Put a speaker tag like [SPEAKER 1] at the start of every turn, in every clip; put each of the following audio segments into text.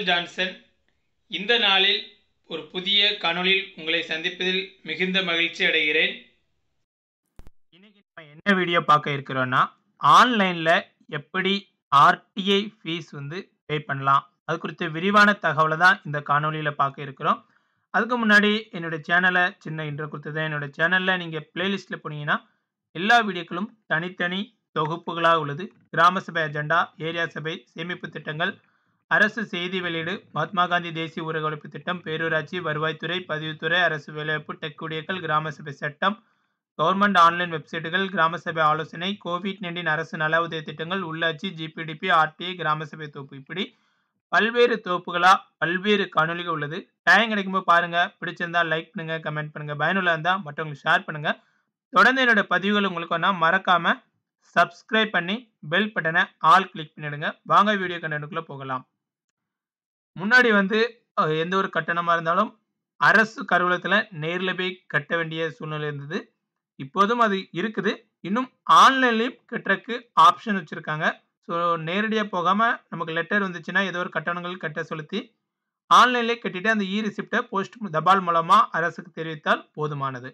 [SPEAKER 1] Michael Johnson இந்த நாளில் ஒரு புதிய காணொளியில் உங்களை சந்திப்பதில் மிகுந்த மகிழ்ச்சி அடைகிறேன் இன்னைக்கு நம்ம என்ன வீடியோ பார்க்க இருக்கிறோன்னா ஆன்லைனில் எப்படி ஆர்டிஐ ஃபீஸ் வந்து பே பண்ணலாம் அது குறித்த விரிவான தகவலை தான் இந்த காணொளியில் பார்க்க இருக்கிறோம் அதுக்கு முன்னாடி என்னோட சேனலை சின்ன இன்ட்ரோ கொடுத்தது என்னோட சேனலில் நீங்கள் பிளேலிஸ்ட்டில் போனீங்கன்னா எல்லா வீடியோக்களும் தனித்தனி தொகுப்புகளாக உள்ளது கிராம சபை அஜெண்டா ஏரியா சபை சேமிப்பு திட்டங்கள் அரசு செய்தி வெளியீடு மகாத்மா காந்தி தேசிய ஊரக ஒழிப்பு திட்டம் பேரூராட்சி வருவாய்த்துறை பதிவுத்துறை அரசு வேலைவாய்ப்பு டெக் குடியேற்றல் கிராம சபை சட்டம் கவர்மெண்ட் ஆன்லைன் வெப்சைட்டுகள் கிராம சபை ஆலோசனை கோவிட் நைன்டீன் அரசு நல உதவி திட்டங்கள் உள்ளாட்சி ஜிபிடிபி ஆர்டிஐ கிராம சபை தொகுப்பு இப்படி பல்வேறு தொகுப்புகளாக பல்வேறு காணொலிகள் உள்ளது டைம் கிடைக்கும்போது பாருங்க பிடிச்சிருந்தா லைக் பண்ணுங்க கமெண்ட் பண்ணுங்க பயனுள்ள இருந்தால் மற்றவங்களுக்கு ஷேர் பண்ணுங்க தொடர்ந்து என்னோட பதிவுகள் உங்களுக்கு வேணா மறக்காம சப்ஸ்கிரைப் பண்ணி பெல் பட்டனை ஆல் கிளிக் பண்ணிடுங்க வாங்க வீடியோ கண்டென்ட்டுக்குள்ளே போகலாம் முன்னாடி வந்து அஹ், எந்த ஒரு கட்டணமாக இருந்தாலும் அரசு கருவூலத்தில் நேரில் போய் கட்ட வேண்டிய சூழ்நிலை இருந்தது இப்போதும் அது இருக்குது இன்னும் ஆன்லைன்லேயும் கட்டுறதுக்கு ஆப்ஷன் வச்சுருக்காங்க ஸோ நேரடியாக போகாமல் நமக்கு லெட்டர் வந்துச்சுன்னா ஏதோ ஒரு கட்டணங்கள் கட்ட செலுத்தி ஆன்லைன்லேயே கட்டிட்டு அந்த இ ரிசிப்டை போஸ்ட் தபால் மூலமாக அரசுக்கு தெரிவித்தால் போதுமானது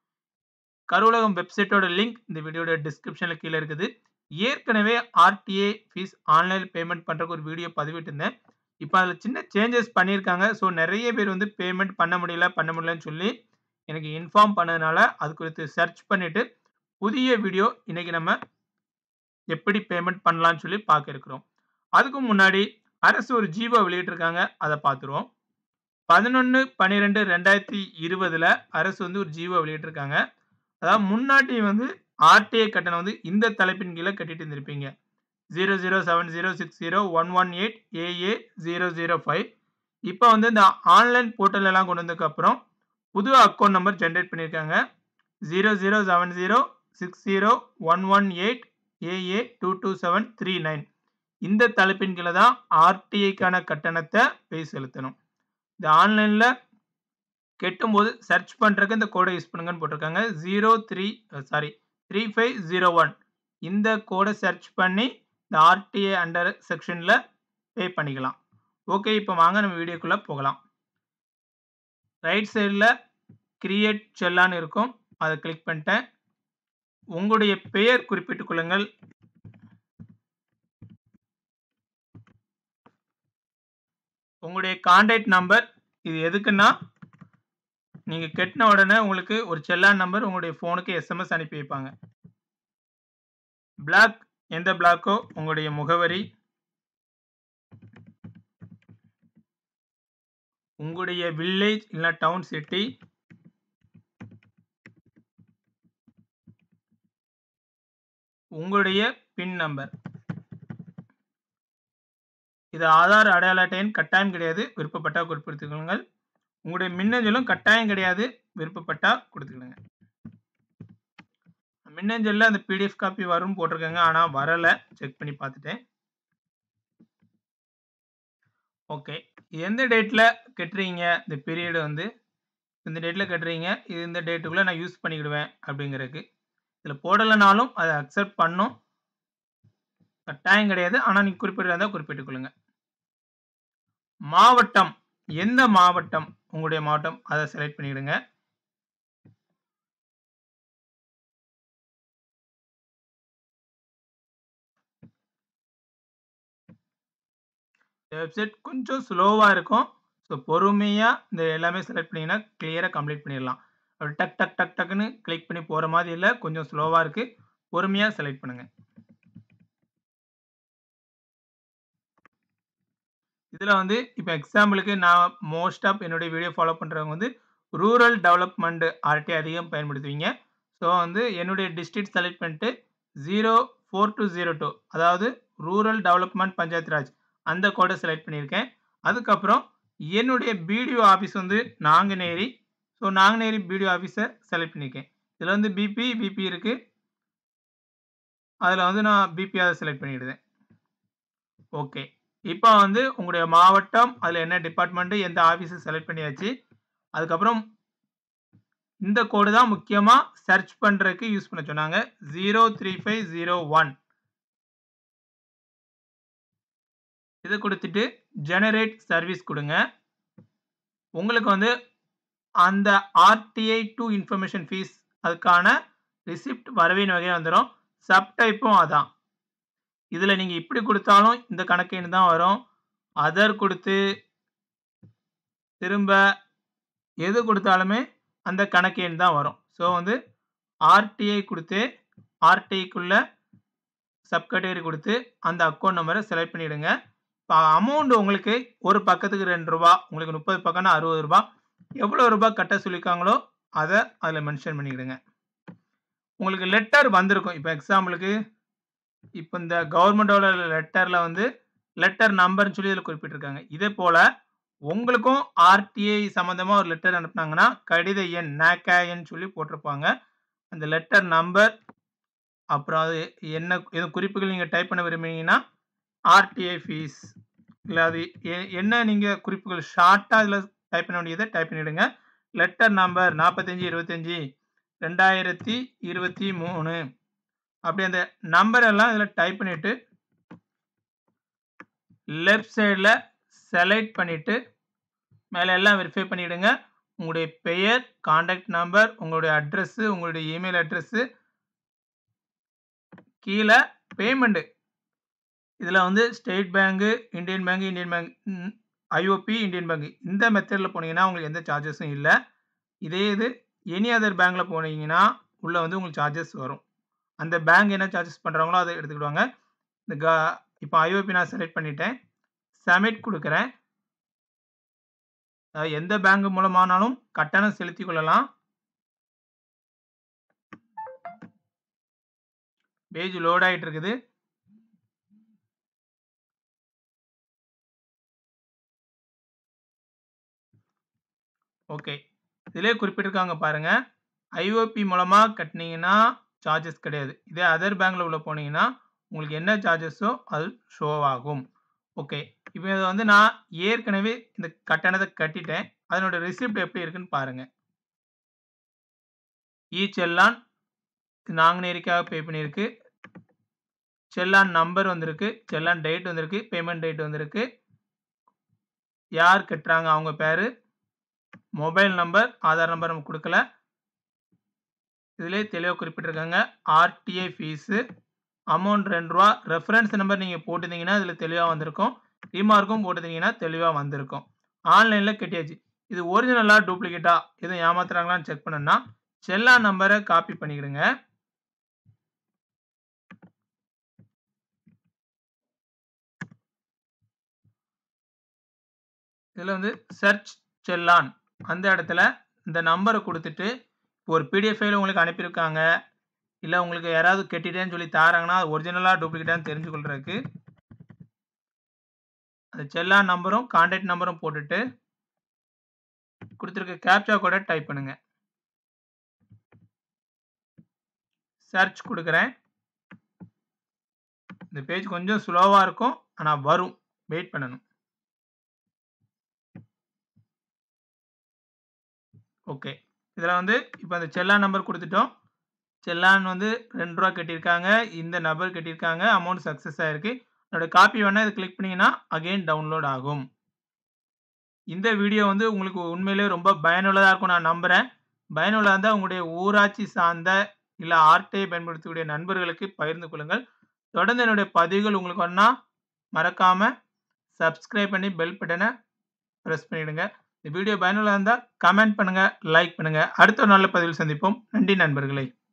[SPEAKER 1] கருவூலகம் வெப்சைட்டோட லிங்க் இந்த வீடியோட டிஸ்கிரிப்ஷனில் கீழே இருக்குது ஏற்கனவே ஆர்டிஏ ஃபீஸ் ஆன்லைன் பேமெண்ட் பண்ணுறதுக்கு ஒரு வீடியோ பதிவிட்டிருந்தேன் இப்போ அதில் சின்ன சேஞ்சஸ் பண்ணியிருக்காங்க ஸோ நிறைய பேர் வந்து பேமெண்ட் பண்ண முடியல பண்ண முடியலன்னு சொல்லி எனக்கு இன்ஃபார்ம் பண்ணதுனால அது குறித்து சர்ச் பண்ணிவிட்டு புதிய வீடியோ இன்றைக்கி நம்ம எப்படி பேமெண்ட் பண்ணலாம்னு சொல்லி பார்க்க இருக்கிறோம் அதுக்கு முன்னாடி அரசு ஒரு ஜீவோ வெளியிட்டிருக்காங்க அதை பார்த்துருவோம் பதினொன்று பன்னிரெண்டு ரெண்டாயிரத்தி இருபதில் அரசு வந்து ஒரு ஜீவோ வெளியிட்டிருக்காங்க அதாவது முன்னாடி வந்து ஆர்டிஐ கட்டணம் வந்து இந்த தலைப்பின் கீழே கட்டிட்டு இருந்திருப்பீங்க zero zero seven zero six zero one one eight A A zero zero five இப்போ வந்து இந்த ஆன்லைன் போர்ட்டல் எல்லாம் கொண்டு வந்ததுக்கப்புறம் புது அக்கௌண்ட் நம்பர் ஜென்ரேட் பண்ணியிருக்காங்க zero zero seven zero six zero one one eight A A two two seven three nine இந்த தலைப்பின் கீழே தான் ஆர்டிஐக்கான கட்டணத்தை போய் செலுத்தணும் இந்த ஆன்லைனில் கெட்டும்போது சர்ச் பண்ணுறதுக்கு இந்த கோடை யூஸ் பண்ணுங்கன்னு போட்டிருக்காங்க zero three sorry three five zero one இந்த கோடை சர்ச் பண்ணி இந்த ஆர்டிஏ அண்டர் செக்ஷனில் பே பண்ணிக்கலாம் ஓகே இப்போ வாங்க நம்ம வீடியோக்குள்ளே போகலாம் ரைட் சைடில் கிரியேட் செல்லான்னு இருக்கும் அதை கிளிக் பண்ணிட்டேன் உங்களுடைய பெயர் குறிப்பிட்டுக் கொள்ளுங்கள் உங்களுடைய கான்டாக்ட் நம்பர் இது எதுக்குன்னா நீங்கள் கெட்டின உடனே உங்களுக்கு ஒரு செல்லான் நம்பர் உங்களுடைய ஃபோனுக்கு எஸ்எம்எஸ் அனுப்பி வைப்பாங்க பிளாக் எந்த பிளாக்கோ உங்களுடைய முகவரி உங்களுடைய வில்லேஜ் இல்லை டவுன் சிட்டி உங்களுடைய பின் நம்பர் இது ஆதார் அடையாள அட்டையின் கட்டாயம் கிடையாது விருப்பப்பட்டா குறிப்பிடுத்துக்கொள்ளுங்கள் உங்களுடைய மின்னஞ்சலும் கட்டாயம் கிடையாது விருப்பப்பட்டா கொடுத்துக்கிடுங்க மின்னஞ்சலில் அந்த பிடிஎஃப் காப்பி வரும் போட்டிருக்காங்க ஆனால் வரலை செக் பண்ணி பார்த்துட்டேன் ஓகே எந்த டேட்டில் கட்டுறீங்க இந்த பீரியடு வந்து இந்த டேட்டில் கட்டுறீங்க இது இந்த டேட்டுக்குள்ளே நான் யூஸ் பண்ணிக்கிடுவேன் அப்படிங்கிறதுக்கு இதில் போடலைனாலும் அதை அக்செப்ட் பண்ணும் கட்டாயம் கிடையாது ஆனால் நீங்கள் குறிப்பிடுறதா குறிப்பிட்டுக் கொள்ளுங்க மாவட்டம் எந்த மாவட்டம் உங்களுடைய மாவட்டம் அதை செலக்ட் பண்ணிடுங்க வெப்சைட் கொஞ்சம் ஸ்லோவாக இருக்கும் ஸோ பொறுமையாக இந்த எல்லாமே செலக்ட் பண்ணிங்கன்னா கிளியராக கம்ப்ளீட் பண்ணிடலாம் அப்படி டக் டக் டக் டக்குன்னு கிளிக் பண்ணி போகிற மாதிரி இல்லை கொஞ்சம் ஸ்லோவாக இருக்குது பொறுமையாக செலக்ட் பண்ணுங்கள் இதில் வந்து இப்போ எக்ஸாம்பிளுக்கு நான் மோஸ்ட் ஆஃப் என்னுடைய வீடியோ ஃபாலோ பண்ணுறவங்க வந்து ரூரல் டெவலப்மெண்ட் ஆர்டி அதிகம் பயன்படுத்துவீங்க ஸோ வந்து என்னுடைய டிஸ்ட்ரிக்ட் செலக்ட் பண்ணிட்டு zero four two zero two அதாவது ரூரல் டெவலப்மெண்ட் பஞ்சாயத்து ராஜ் அந்த கோடை செலக்ட் பண்ணியிருக்கேன் அதுக்கப்புறம் என்னுடைய பிடிஓ ஆஃபீஸ் வந்து நாங்குநேரி ஸோ நாங்குநேரி பிடிஓ ஆஃபீஸை செலக்ட் பண்ணியிருக்கேன் இதில் வந்து பிபி பிபி இருக்குது அதில் வந்து நான் பிபி அதை செலக்ட் பண்ணிடுதேன் ஓகே இப்போ வந்து உங்களுடைய மாவட்டம் அதில் என்ன டிபார்ட்மெண்ட்டு எந்த ஆஃபீஸை செலக்ட் பண்ணியாச்சு அதுக்கப்புறம் இந்த கோடு தான் முக்கியமாக சர்ச் பண்ணுறதுக்கு யூஸ் பண்ண சொன்னாங்க zero three five zero one இதை கொடுத்துட்டு ஜெனரேட் சர்வீஸ் கொடுங்க உங்களுக்கு வந்து அந்த ஆர்டிஐ டு இன்ஃபர்மேஷன் ஃபீஸ் அதுக்கான ரிசிப்ட் வரவின் வகையாக வந்துடும் சப்டைப்பும் அதான் இதில் நீங்கள் இப்படி கொடுத்தாலும் இந்த கணக்குன்னு தான் வரும் அதர் கொடுத்து திரும்ப எது கொடுத்தாலுமே அந்த கணக்கு எண் தான் வரும் ஸோ வந்து ஆர்டிஐ கொடுத்து ஆர்டிஐக்குள்ள சப்கேட்டகரி கொடுத்து அந்த அக்கௌண்ட் நம்பரை செலக்ட் பண்ணிவிடுங்க இப்போ அமௌண்ட் உங்களுக்கு ஒரு பக்கத்துக்கு ரெண்டு ரூபா உங்களுக்கு முப்பது பக்கம்னா அறுபது ரூபா எவ்வளோ ரூபாய் கட்ட சொல்லியிருக்காங்களோ அதை அதில் மென்ஷன் பண்ணிக்கிடுங்க உங்களுக்கு லெட்டர் வந்திருக்கும் இப்போ எக்ஸாம்பிளுக்கு இப்போ இந்த கவர்மெண்டோட லெட்டரில் வந்து லெட்டர் நம்பர்னு சொல்லி இதில் குறிப்பிட்டிருக்காங்க இதே போல் உங்களுக்கும் ஆர்டிஐ சம்மந்தமாக ஒரு லெட்டர் அனுப்புனாங்கன்னா கடித எண் நேக்காயன்னு சொல்லி போட்டிருப்பாங்க அந்த லெட்டர் நம்பர் அப்புறம் அது என்ன எதுவும் குறிப்புகள் நீங்கள் டைப் பண்ண விரும்புனீங்கன்னா ஆர்டிஐ ஃபீஸ் இல்லை அது என்ன நீங்கள் குறிப்புகள் ஷார்ட்டாக இதில் டைப் பண்ண வேண்டியதை டைப் பண்ணிவிடுங்க லெட்டர் நம்பர் நாற்பத்தஞ்சி இருபத்தஞ்சி ரெண்டாயிரத்தி இருபத்தி மூணு அப்படி அந்த நம்பர் எல்லாம் இதில் டைப் பண்ணிவிட்டு லெஃப்ட் சைடில் செலக்ட் பண்ணிவிட்டு மேலே எல்லாம் வெரிஃபை பண்ணிவிடுங்க உங்களுடைய பெயர் காண்டாக்ட் நம்பர் உங்களுடைய அட்ரஸ்ஸு உங்களுடைய இமெயில் அட்ரஸ்ஸு கீழே பேமெண்ட்டு இதில் வந்து state bank Indian bank Indian bank IOB Indian bank இந்த மெத்தடில் போனீங்கன்னா உங்களுக்கு எந்த சார்ஜஸும் இல்லை இதே இது எனி அதர் பேங்க்கில் போனீங்கன்னா உள்ளே வந்து உங்களுக்கு சார்ஜஸ் வரும் அந்த பேங்க் என்ன சார்ஜஸ் பண்ணுறாங்களோ அதை எடுத்துக்கிடுவாங்க இந்த க இப்போ ஐஓபி நான் செலக்ட் பண்ணிட்டேன் சப்மிட் கொடுக்குறேன் எந்த பேங்க் மூலமானாலும் கட்டணம் செலுத்தி கொள்ளலாம் பேஜ் லோட் ஆகிட்டு இருக்குது ஓகே இதிலே குறிப்பிட்டிருக்காங்க பாருங்க ஐஓபி மூலமாக கட்டினீங்கன்னா சார்ஜஸ் கிடையாது இதே அதர் பேங்க்கில் உள்ள போனீங்கன்னா உங்களுக்கு என்ன சார்ஜஸோ அது ஷோ ஆகும் ஓகே இப்போ இதை வந்து நான் ஏற்கனவே இந்த கட்டணத்தை கட்டிட்டேன் அதனோட ரிசிப்ட் எப்படி இருக்குன்னு பாருங்க இ செல்லான் நாங்குநேரிக்காக பே பண்ணியிருக்கு செல்லான் நம்பர் வந்திருக்கு செல்லான் டேட் வந்திருக்கு பேமெண்ட் டேட் வந்திருக்கு யார் கட்டுறாங்க அவங்க பேர் மொபைல் நம்பர் ஆதார் நம்பர் நம்ம கொடுக்கல இதிலே தெளிவாக குறிப்பிட்டிருக்காங்க ஆர்டிஐ ஃபீஸு அமௌண்ட் ரெண்டு ரூபா ரெஃபரன்ஸ் நம்பர் நீங்கள் போட்டிருந்தீங்கன்னா இதில் தெளிவாக வந்திருக்கும் ரீமார்க்கும் போட்டிருந்தீங்கன்னா தெளிவாக வந்திருக்கும் ஆன்லைனில் கட்டியாச்சு இது ஒரிஜினலாக டூப்ளிகேட்டா எதுவும் ஏமாத்துறாங்களான்னு செக் பண்ணணும்னா செல்லா நம்பரை காப்பி பண்ணிக்கிடுங்க இதில் வந்து சர்ச் செல்லான் அந்த இடத்துல இந்த நம்பரை கொடுத்துட்டு ஒரு பிடிஎஃப் ஃபைல் உங்களுக்கு அனுப்பியிருக்காங்க இல்லை உங்களுக்கு யாராவது கெட்டிட்டேன்னு சொல்லி தாராங்கன்னா அது ஒரிஜினலாக டூப்ளிகேட்டான்னு தெரிஞ்சு கொள்றதுக்கு அந்த செல்லா நம்பரும் கான்டாக்ட் நம்பரும் போட்டுட்டு கொடுத்துருக்க கேப்சா கோடை டைப் பண்ணுங்க சர்ச் கொடுக்குறேன் இந்த பேஜ் கொஞ்சம் ஸ்லோவாக இருக்கும் ஆனால் வரும் வெயிட் பண்ணணும் ஓகே இதில் வந்து இப்போ அந்த செல்லான் நம்பர் கொடுத்துட்டோம் செல்லான் வந்து ரெண்டு ரூபா கட்டியிருக்காங்க இந்த நபர் கட்டியிருக்காங்க அமௌண்ட் சக்ஸஸ் ஆகிருக்கு அதோட காப்பி வேணால் இதை கிளிக் பண்ணிங்கன்னா அகெயின் டவுன்லோட் ஆகும் இந்த வீடியோ வந்து உங்களுக்கு உண்மையிலே ரொம்ப பயனுள்ளதாக இருக்கும் நான் நம்புகிறேன் பயனுள்ளதாக இருந்தால் உங்களுடைய ஊராட்சி சார்ந்த இல்லை ஆர்டிஐ பயன்படுத்தக்கூடிய நண்பர்களுக்கு பகிர்ந்து கொள்ளுங்கள் தொடர்ந்து என்னுடைய பதிவுகள் உங்களுக்கு ஒன்றா மறக்காமல் சப்ஸ்கிரைப் பண்ணி பெல் பட்டனை ப்ரெஸ் பண்ணிவிடுங்க இந்த வீடியோ பயனுள்ளதாக இருந்தால் கமெண்ட் பண்ணுங்கள் லைக் பண்ணுங்கள் அடுத்த ஒரு நல்ல பதிவில் சந்திப்போம் நன்றி நண்பர்களே